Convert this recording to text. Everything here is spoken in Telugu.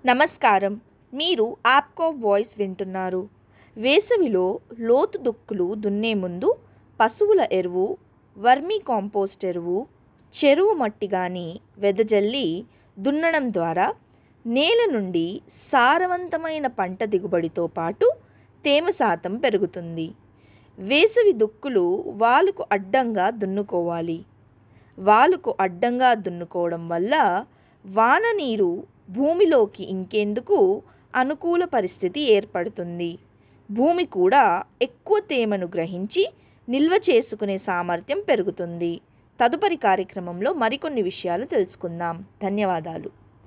నమస్కారం మీరు ఆప్కో వాయిస్ వింటున్నారు వేసవిలో లోతు దుక్కులు దున్నే ముందు పశువుల ఎరువు వర్మీ కాంపోస్ట్ ఎరువు చెరువు మట్టి కానీ వెదజల్లి దున్నడం ద్వారా నేల నుండి సారవంతమైన పంట దిగుబడితో పాటు తేమ శాతం పెరుగుతుంది వేసవి దుక్కులు వాలుకు అడ్డంగా దున్నుకోవాలి వాలుకు అడ్డంగా దున్నుకోవడం వల్ల వాన నీరు భూమిలోకి ఇంకేందుకు అనుకూల పరిస్థితి ఏర్పడుతుంది భూమి కూడా ఎక్కువ తేమను గ్రహించి నిల్వ చేసుకునే సామర్థ్యం పెరుగుతుంది తదుపరి కార్యక్రమంలో మరికొన్ని విషయాలు తెలుసుకుందాం ధన్యవాదాలు